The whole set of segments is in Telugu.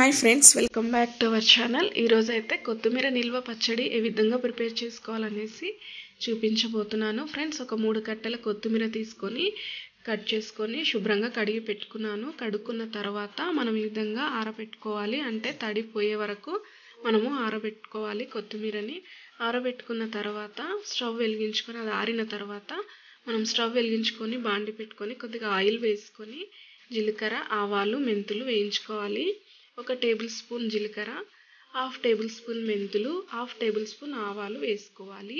hi friends welcome back to our channel ఈరోజు అయితే కొత్తిమీర నిల్వ పచ్చడి ఏ విధంగా ప్రిపేర్ చేసుకోవాలనేసి చూపించబోతున్నాను ఫ్రెండ్స్ ఒక మూడు కట్టెల కొత్తిమీర తీసుకొని కట్ చేసుకొని శుభ్రంగా కడిగి పెట్టుకున్నాను కడుక్కున్న తర్వాత మనం ఈ విధంగా ఆరబెట్టుకోవాలి అంటే తడి పోయే వరకు మనము ఆరబెట్టుకోవాలి కొత్తిమీరని ఆరబెట్టుకున్న తర్వాత స్టవ్ వెలిగించుకొని అది ఆరిన తర్వాత మనం స్టవ్ వెలిగించుకొని బాండి పెట్టుకొని కొద్దిగా ఆయిల్ వేసుకొని జీలకర్ర ఆవాలు మెంతులు వేయించుకోవాలి ఒక టేబుల్ స్పూన్ జీలకర్ర హాఫ్ టేబుల్ స్పూన్ మెంతులు హాఫ్ టేబుల్ స్పూన్ ఆవాలు వేసుకోవాలి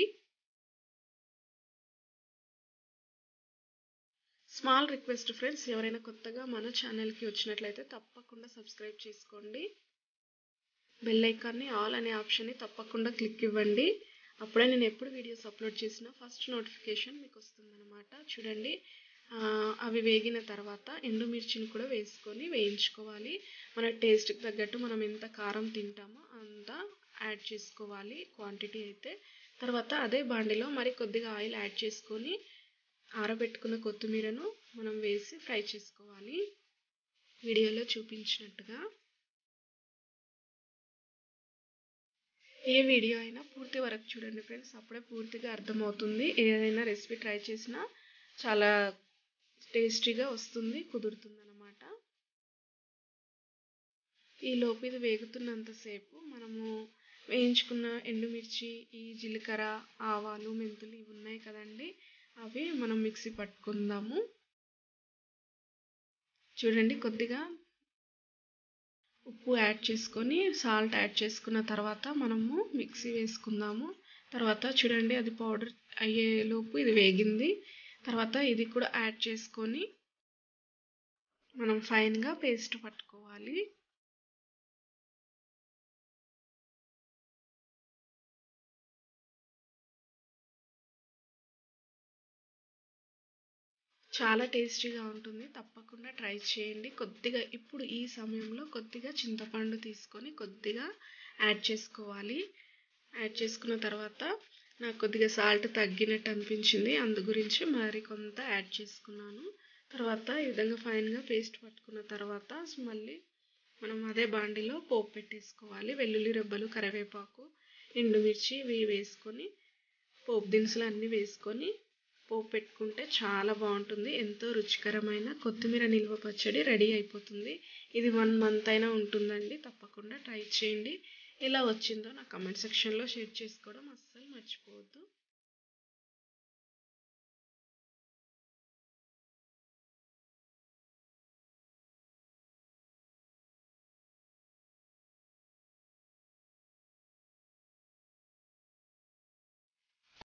స్మాల్ రిక్వెస్ట్ ఫ్రెండ్స్ ఎవరైనా కొత్తగా మన ఛానల్కి వచ్చినట్లయితే తప్పకుండా సబ్స్క్రైబ్ చేసుకోండి బెల్ ఐకాన్ని ఆల్ అనే ఆప్షన్ని తప్పకుండా క్లిక్ ఇవ్వండి అప్పుడే నేను ఎప్పుడు వీడియోస్ అప్లోడ్ చేసినా ఫస్ట్ నోటిఫికేషన్ మీకు వస్తుందన్నమాట చూడండి అవి వేగిన తర్వాత ఎండుమిర్చిని కూడా వేసుకొని వేయించుకోవాలి మన టేస్ట్కి తగ్గట్టు మనం ఎంత కారం తింటామో అంత యాడ్ చేసుకోవాలి క్వాంటిటీ అయితే తర్వాత అదే బాండిలో మరి కొద్దిగా ఆయిల్ యాడ్ చేసుకొని ఆరబెట్టుకున్న కొత్తిమీరను మనం వేసి ఫ్రై చేసుకోవాలి వీడియోలో చూపించినట్టుగా ఏ వీడియో అయినా పూర్తి వరకు చూడండి ఫ్రెండ్స్ అప్పుడే పూర్తిగా అర్థమవుతుంది ఏదైనా రెసిపీ ట్రై చేసినా చాలా టేస్టీగా వస్తుంది కుదురుతుంది అనమాట ఈ లోపు ఇది వేగుతున్నంతసేపు మనము వేయించుకున్న ఎండుమిర్చి ఈ జీలకర్ర ఆవాలు మెంతులు ఇవి ఉన్నాయి కదండి అవి మనం మిక్సీ పట్టుకుందాము చూడండి కొద్దిగా ఉప్పు యాడ్ చేసుకొని సాల్ట్ యాడ్ చేసుకున్న తర్వాత మనము మిక్సీ వేసుకుందాము తర్వాత చూడండి అది పౌడర్ అయ్యేలోపు ఇది వేగింది తర్వాత ఇది కూడా యాడ్ చేసుకొని మనం ఫైన్గా పేస్ట్ పట్టుకోవాలి చాలా టేస్టీగా ఉంటుంది తప్పకుండా ట్రై చేయండి కొద్దిగా ఇప్పుడు ఈ సమయంలో కొద్దిగా చింతపండు తీసుకొని కొద్దిగా యాడ్ చేసుకోవాలి యాడ్ చేసుకున్న తర్వాత నాకు కొద్దిగా సాల్ట్ తగ్గినట్టు అనిపించింది అందు గురించి మరి కొంత యాడ్ చేసుకున్నాను తర్వాత ఈ విధంగా ఫైన్గా పేస్ట్ పట్టుకున్న తర్వాత మళ్ళీ మనం అదే బాండిలో పోపు పెట్టేసుకోవాలి వెల్లుల్లి రెబ్బలు కరివేపాకు ఎండుమిర్చి ఇవి వేసుకొని పోపు దినుసులు అన్నీ వేసుకొని పోపు పెట్టుకుంటే చాలా బాగుంటుంది ఎంతో రుచికరమైన కొత్తిమీర నిల్వ పచ్చడి రెడీ అయిపోతుంది ఇది వన్ మంత్ అయినా ఉంటుందండి తప్పకుండా ట్రై చేయండి ఎలా వచ్చిందో నా కమెంట్ సెక్షన్లో షేర్ చేసుకోవడం అస్సలు మర్చిపోవద్దు